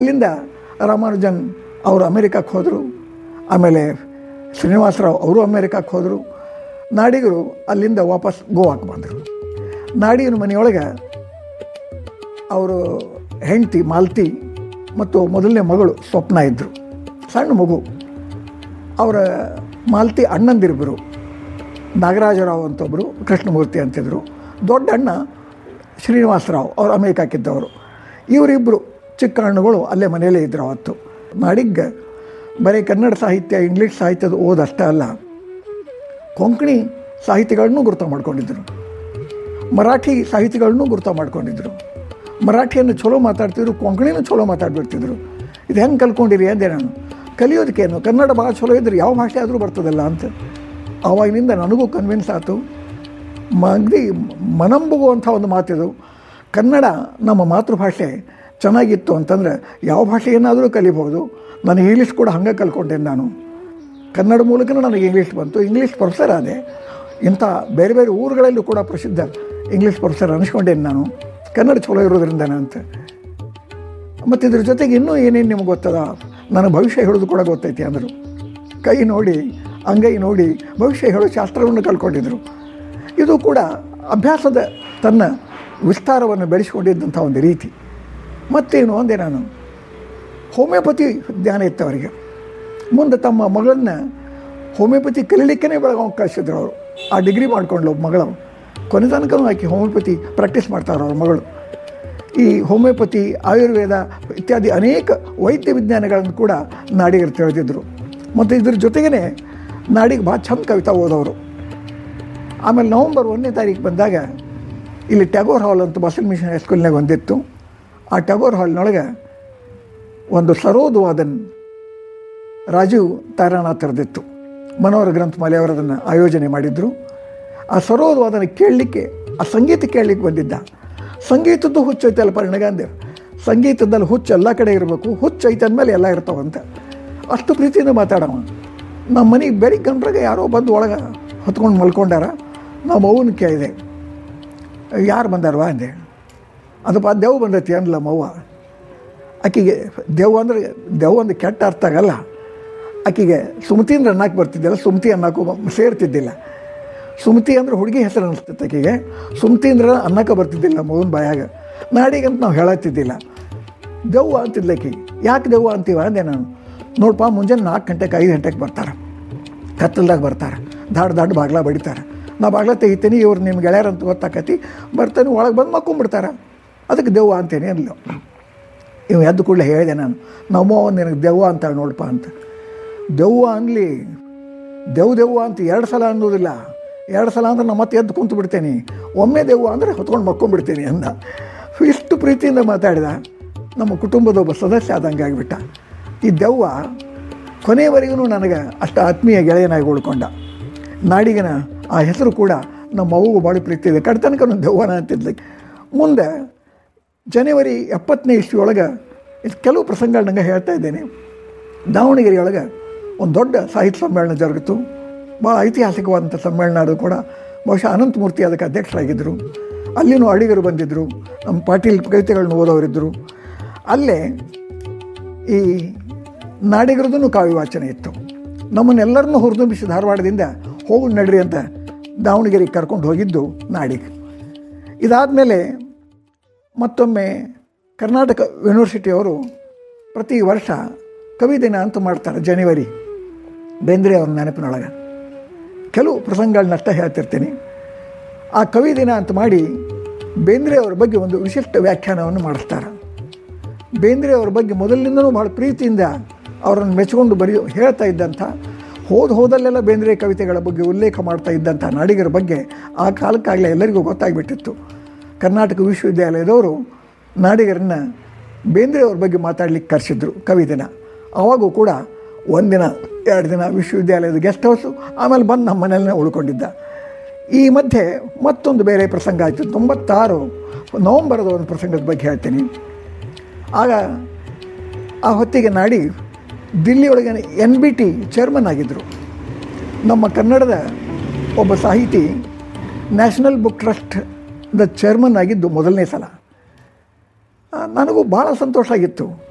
ಅಲ್ಲಿಂದ ರಾಮಾನುಜನ್ ಅವರು ಅಮೇರಿಕಕ್ಕೆ ಹೋದರು ಆಮೇಲೆ ಶ್ರೀನಿವಾಸರಾವ್ ಅವರು ಅಮೇರಿಕಕ್ಕೆ ಹೋದರು ನಾಡಿಗರು ಅಲ್ಲಿಂದ ವಾಪಸ್ ಗೋವಾಕ್ಕೆ ಬಂದರು ನಾಡಿಗನ ಮನೆಯೊಳಗೆ ಅವರು ಹೆಂಡತಿ ಮಾಲ್ತಿ ಮತ್ತು ಮೊದಲನೇ ಮಗಳು ಸ್ವಪ್ನ ಇದ್ದರು ಸಣ್ಣ ಮಗು ಅವರ ಮಾಲ್ತಿ ಅಣ್ಣಂದಿರಿಬ್ಬರು ನಾಗರಾಜರಾವ್ ಅಂತೊಬ್ಬರು ಕೃಷ್ಣಮೂರ್ತಿ ಅಂತಿದ್ರು ದೊಡ್ಡ ಅಣ್ಣ ಶ್ರೀನಿವಾಸರಾವ್ ಅವರು ಅಮೇರಿಕಾಕ್ಕಿದ್ದವರು ಇವರಿಬ್ಬರು ಚಿಕ್ಕ ಹಣ್ಣುಗಳು ಅಲ್ಲೇ ಮನೆಯಲ್ಲೇ ಇದ್ದರು ಅವತ್ತು ನಾಡಿಗೆ ಬರೀ ಕನ್ನಡ ಸಾಹಿತ್ಯ ಇಂಗ್ಲೀಷ್ ಸಾಹಿತ್ಯದ ಓದಷ್ಟೇ ಅಲ್ಲ ಕೊಂಕಣಿ ಸಾಹಿತಿಗಳನ್ನೂ ಗುರುತ ಮಾಡ್ಕೊಂಡಿದ್ದರು ಮರಾಠಿ ಸಾಹಿತಿಗಳನ್ನೂ ಗುರುತ ಮಾಡ್ಕೊಂಡಿದ್ರು ಮರಾಠಿಯನ್ನು ಚಲೋ ಮಾತಾಡ್ತಿದ್ರು ಕೊಂಕಣಿನೂ ಚಲೋ ಮಾತಾಡ್ಬಿಡ್ತಿದ್ರು ಇದು ಹೆಂಗೆ ಕಲ್ಕೊಂಡಿರಿ ಅಂದೆ ನಾನು ಕಲಿಯೋದಕ್ಕೇನು ಕನ್ನಡ ಭಾಳ ಚಲೋ ಇದ್ರೆ ಯಾವ ಭಾಷೆ ಆದರೂ ಬರ್ತದಲ್ಲ ಅಂತ ಆವಾಗಿನಿಂದ ನನಗೂ ಕನ್ವಿನ್ಸ್ ಆಯಿತು ಮಗ್ದಿ ಮನಂಬುಗುವಂಥ ಒಂದು ಮಾತಿದು ಕನ್ನಡ ನಮ್ಮ ಮಾತೃಭಾಷೆ ಚೆನ್ನಾಗಿತ್ತು ಅಂತಂದರೆ ಯಾವ ಭಾಷೆಯನ್ನಾದರೂ ಕಲಿಬೋದು ನಾನು ಇಂಗ್ಲೀಷ್ ಕೂಡ ಹಂಗೆ ಕಲ್ಕೊಂಡೇನೆ ನಾನು ಕನ್ನಡ ಮೂಲಕನೂ ನನಗೆ ಇಂಗ್ಲೀಷ್ ಬಂತು ಇಂಗ್ಲೀಷ್ ಪ್ರೊಫೆಸರ್ ಆದೆ ಇಂಥ ಬೇರೆ ಬೇರೆ ಊರುಗಳಲ್ಲೂ ಕೂಡ ಪ್ರಸಿದ್ಧ ಇಂಗ್ಲೀಷ್ ಪ್ರೊಫೆಸರ್ ಅನಿಸ್ಕೊಂಡೇನೆ ನಾನು ಕನ್ನಡ ಚಲೋ ಇರೋದ್ರಿಂದನೇ ಅಂತ ಮತ್ತು ಇದ್ರ ಜೊತೆಗೆ ಇನ್ನೂ ಏನೇನು ನಿಮ್ಗೆ ಗೊತ್ತದ ನನ್ನ ಭವಿಷ್ಯ ಹೇಳೋದು ಕೂಡ ಗೊತ್ತೈತಿ ಅಂದರು ಕೈ ನೋಡಿ ಅಂಗೈ ನೋಡಿ ಭವಿಷ್ಯ ಹೇಳೋ ಶಾಸ್ತ್ರವನ್ನು ಕಲ್ಕೊಂಡಿದ್ರು ಇದು ಕೂಡ ಅಭ್ಯಾಸದ ತನ್ನ ವಿಸ್ತಾರವನ್ನು ಬೆಳೆಸ್ಕೊಂಡಿದ್ದಂಥ ಒಂದು ರೀತಿ ಮತ್ತೇನು ಅಂದೆ ನಾನು ಹೋಮಿಯೋಪತಿ ಜ್ಞಾನ ಇತ್ತು ಅವರಿಗೆ ಮುಂದೆ ತಮ್ಮ ಮಗಳನ್ನ ಹೋಮಿಯೋಪತಿ ಕಲೀಲಿಕ್ಕೇ ಬೆಳಗಾವಿ ಕಳಿಸಿದ್ರು ಅವರು ಆ ಡಿಗ್ರಿ ಮಾಡ್ಕೊಂಡ್ಲು ಒಬ್ಬ ಮಗಳು ಕೊನೆ ತನಕನೂ ಆಕೆ ಹೋಮಿಯೋಪತಿ ಪ್ರಾಕ್ಟೀಸ್ ಮಾಡ್ತಾರೆ ಅವ್ರ ಮಗಳು ಈ ಹೋಮಿಯೋಪತಿ ಆಯುರ್ವೇದ ಇತ್ಯಾದಿ ಅನೇಕ ವೈದ್ಯ ವಿಜ್ಞಾನಗಳನ್ನು ಕೂಡ ನಾಡಿಗರು ತಿಳಿದಿದ್ದರು ಮತ್ತು ಇದ್ರ ಜೊತೆಗೇ ನಾಡಿಗೆ ಭಾಳ ಚಂದ ಕವಿತಾ ಓದೋರು ಆಮೇಲೆ ನವಂಬರ್ ಒಂದನೇ ತಾರೀಕು ಬಂದಾಗ ಇಲ್ಲಿ ಟ್ಯಾಗೋರ್ ಹಾಲ್ ಅಂತ ಬಸಲ್ ಮಿಷನ್ ಹೈಸ್ಕೂಲ್ನಾಗ ಒಂದಿತ್ತು ಆ ಟ್ಯಾಗೋರ್ ಹಾಲ್ನೊಳಗೆ ಒಂದು ಸರೋದ್ವಾದನ್ ರಾಜೀವ್ ತಾರಾನಾಥರದಿತ್ತು ಮನೋಹರ ಗ್ರಂಥಮಾಲೆ ಅವರು ಅದನ್ನು ಆಯೋಜನೆ ಮಾಡಿದರು ಆ ಸರೋದ್ವಾದನ ಕೇಳಲಿಕ್ಕೆ ಆ ಸಂಗೀತ ಕೇಳಲಿಕ್ಕೆ ಬಂದಿದ್ದ ಸಂಗೀತದ್ದು ಹುಚ್ಚು ಐತಲ್ಲ ಪರಿಣಗಾಂಧಿ ಸಂಗೀತದಲ್ಲಿ ಹುಚ್ಚು ಎಲ್ಲ ಕಡೆ ಇರಬೇಕು ಹುಚ್ಚು ಐತೆ ಅಂದಮೇಲೆ ಎಲ್ಲ ಇರ್ತಾವಂತ ಅಷ್ಟು ಪ್ರೀತಿಯಿಂದ ಮಾತಾಡವ ನಮ್ಮ ಮನೆಗೆ ಬೆಳಿಗ್ಗೆ ಗಂಟ್ರಾಗ ಯಾರೋ ಬಂದು ಒಳಗೆ ಹೊತ್ಕೊಂಡು ಮಲ್ಕೊಂಡಾರ ನಾವು ಮೌನ ಕೇಳಿದೆ ಯಾರು ಬಂದಾರವಾ ಅಂದೆ ಅದಪ್ಪ ದೆವ್ ಬಂದೈತಿ ಅನ್ಲ ಮವ್ವ ಆಕಿಗೆ ದೆವ್ ಅಂದರೆ ದೆವ್ ಒಂದು ಕೆಟ್ಟ ಅರ್ಥ ಆಗಲ್ಲ ಆಕಿಗೆ ಸುಮತಿ ಅಂದ್ರೆ ಅನ್ನಕ್ಕೆ ಬರ್ತಿದ್ದಿಲ್ಲ ಸುಮತಿ ಅನ್ನಕ್ಕೂ ಸೇರ್ತಿದ್ದಿಲ್ಲ ಸುಮತಿ ಅಂದ್ರೆ ಹುಡುಗಿ ಹೆಸರು ಅನಿಸ್ತಿತ್ತು ಆಕೆಗೆ ಸುಮತಿ ಅಂದ್ರೆ ಅನ್ನಕ್ಕೆ ಬರ್ತಿದ್ದಿಲ್ಲ ಮಗನ ಬಾಯಾಗ ನಾಡಿಗಂತ ನಾವು ಹೇಳತ್ತಿದ್ದಿಲ್ಲ ದೆವ್ವ ಅಂತಿದ್ಲ ಆಕಿ ಯಾಕೆ ದೆವ್ವ ಅಂತೀವ ಅಂದೆ ನಾನು ನೋಡಪ್ಪ ಮುಂಜಾನೆ ನಾಲ್ಕು ಗಂಟೆಗೆ ಐದು ಗಂಟೆಗೆ ಬರ್ತಾರೆ ಕತ್ತಲ್ದಾಗ ಬರ್ತಾರೆ ದಾಡ್ ದಾಡ್ ಬಾಗ್ಲ ಬಡಿತಾರೆ ನಾ ಬಾಗ್ಲ ತೆಗಿತೀನಿ ಇವ್ರು ನಿಮ್ಮ ಗೆಳೆಯರು ಅಂತ ಗೊತ್ತಾಕತಿ ಬರ್ತಾನೆ ಒಳಗೆ ಬಂದು ಮಕ್ಕೊಂಬಿಡ್ತಾರೆ ಅದಕ್ಕೆ ದೆವ್ವ ಅಂತೇನೆ ಅನ್ಲು ಇವು ಎದ್ದು ಕೂಡಲೇ ಹೇಳಿದೆ ನಾನು ನಮ್ಮೋ ನಿನಗೆ ದೆವ್ವ ಅಂತ ನೋಡಪ್ಪ ಅಂತ ದೆವ್ವ ಅನ್ಲಿ ದೆವ್ ದೆವ್ವ ಅಂತ ಎರಡು ಸಲ ಅನ್ನೋದಿಲ್ಲ ಎರಡು ಸಲ ಅಂದ್ರೆ ನಾನು ಮತ್ತೆ ಎದ್ದು ಕುಂತು ಬಿಡ್ತೇನೆ ಒಮ್ಮೆ ದೆವ್ವ ಅಂದರೆ ಹೊತ್ಕೊಂಡು ಮಕ್ಕೊಂಡ್ಬಿಡ್ತೀನಿ ಅಂದ ಇಷ್ಟು ಪ್ರೀತಿಯಿಂದ ಮಾತಾಡಿದ ನಮ್ಮ ಕುಟುಂಬದ ಒಬ್ಬ ಸದಸ್ಯ ಆದಂಗೆ ಆಗಿಬಿಟ್ಟ ಈ ದೆವ್ವ ಕೊನೆಯವರೆಗೂ ನನಗೆ ಅಷ್ಟು ಆತ್ಮೀಯ ಗೆಳೆಯನಾಗಿ ಉಳ್ಕೊಂಡ ನಾಡಿಗನ ಆ ಹೆಸರು ಕೂಡ ನಮ್ಮ ಅವ್ವಗೂ ಭಾಳ ಪ್ರೀತಿ ಇದೆ ಕಡ್ತನಕ ದೆವ್ವನ ಅಂತಿದ್ಲಿ ಮುಂದೆ ಜನವರಿ ಎಪ್ಪತ್ತನೇ ಇಸ್ವಿಯೊಳಗೆ ಇದು ಕೆಲವು ಪ್ರಸಂಗಗಳು ನಂಗೆ ಹೇಳ್ತಾ ಇದ್ದೇನೆ ದಾವಣಗೆರೆಯೊಳಗೆ ಒಂದು ದೊಡ್ಡ ಸಾಹಿತ್ಯ ಸಮ್ಮೇಳನ ಜರುಗಿತು ಭಾಳ ಐತಿಹಾಸಿಕವಾದಂಥ ಸಮ್ಮೇಳನ ಅದು ಕೂಡ ಬಹುಶಃ ಅನಂತಮೂರ್ತಿ ಅದಕ್ಕೆ ಅಧ್ಯಕ್ಷರಾಗಿದ್ದರು ಅಲ್ಲಿನೂ ಅಡಿಗರು ಬಂದಿದ್ದರು ನಮ್ಮ ಪಾಟೀಲ್ ಕವಿತೆಗಳನ್ನ ಓದೋರಿದ್ದರು ಅಲ್ಲೇ ಈ ನಾಡಿಗರದೂ ಕಾವ್ಯ ವಾಚನ ಇತ್ತು ನಮ್ಮನ್ನೆಲ್ಲರನ್ನೂ ಹುರಿದುಂಬಿಸಿ ಧಾರವಾಡದಿಂದ ಹೋಗು ನಡ್ರಿ ಅಂತ ದಾವಣಗೆರೆಗೆ ಕರ್ಕೊಂಡು ಹೋಗಿದ್ದು ನಾಡಿಗೆ ಇದಾದಮೇಲೆ ಮತ್ತೊಮ್ಮೆ ಕರ್ನಾಟಕ ಯೂನಿವರ್ಸಿಟಿಯವರು ಪ್ರತಿ ವರ್ಷ ಕವಿ ದಿನ ಅಂತ ಮಾಡ್ತಾರೆ ಜನವರಿ ಬೇಂದ್ರೆ ಅವ್ರ ನೆನಪಿನೊಳಗೆ ಕೆಲವು ಪ್ರಸಂಗಗಳನ್ನಷ್ಟೇ ಹೇಳ್ತಿರ್ತೀನಿ ಆ ಕವಿ ದಿನ ಅಂತ ಮಾಡಿ ಬೇಂದ್ರೆ ಅವ್ರ ಬಗ್ಗೆ ಒಂದು ವಿಶಿಷ್ಟ ವ್ಯಾಖ್ಯಾನವನ್ನು ಮಾಡಿಸ್ತಾರೆ ಬೇಂದ್ರೆ ಅವ್ರ ಬಗ್ಗೆ ಮೊದಲಿನಿಂದನೂ ಭಾಳ ಪ್ರೀತಿಯಿಂದ ಅವರನ್ನು ಮೆಚ್ಚಿಕೊಂಡು ಬರೆಯೋ ಹೇಳ್ತಾ ಇದ್ದಂಥ ಹೋದ ಹೋದಲ್ಲೆಲ್ಲ ಬೇಂದ್ರೆ ಕವಿತೆಗಳ ಬಗ್ಗೆ ಉಲ್ಲೇಖ ಮಾಡ್ತಾ ಇದ್ದಂಥ ನಾಡಿಗರ ಬಗ್ಗೆ ಆ ಕಾಲಕ್ಕಾಗಲೇ ಎಲ್ಲರಿಗೂ ಗೊತ್ತಾಗ್ಬಿಟ್ಟಿತ್ತು ಕರ್ನಾಟಕ ವಿಶ್ವವಿದ್ಯಾಲಯದವರು ನಾಡಿಗರನ್ನು ಬೇಂದ್ರೆ ಅವ್ರ ಬಗ್ಗೆ ಮಾತಾಡ್ಲಿಕ್ಕೆ ಕರೆಸಿದ್ರು ಕವಿ ದಿನ ಅವಾಗೂ ಕೂಡ ಒಂದಿನ ಎರಡು ದಿನ ವಿಶ್ವವಿದ್ಯಾಲಯದ ಗೆಸ್ಟ್ ಹೌಸು ಆಮೇಲೆ ಬಂದು ನಮ್ಮ ಮನೆಯಲ್ಲೇ ಉಳ್ಕೊಂಡಿದ್ದ ಈ ಮಧ್ಯೆ ಮತ್ತೊಂದು ಬೇರೆ ಪ್ರಸಂಗ ಆಯಿತು ತೊಂಬತ್ತಾರು ನವಂಬರದ ಒಂದು ಪ್ರಸಂಗದ ಬಗ್ಗೆ ಹೇಳ್ತೀನಿ ಆಗ ಆ ಹೊತ್ತಿಗೆ ನಾಡಿ ದಿಲ್ಲಿಯೊಳಗೆ ಎನ್ ಬಿ ಟಿ ಚೇರ್ಮನ್ ಆಗಿದ್ದರು ನಮ್ಮ ಕನ್ನಡದ ಒಬ್ಬ ಸಾಹಿತಿ ನ್ಯಾಷನಲ್ ಬುಕ್ ಟ್ರಸ್ಟ್ದ ಚೇರ್ಮನ್ ಆಗಿದ್ದು ಮೊದಲನೇ ಸಲ ಆ, ನನಗೂ ಭಾಳ ಸಂತೋಷ ಆಗಿತ್ತು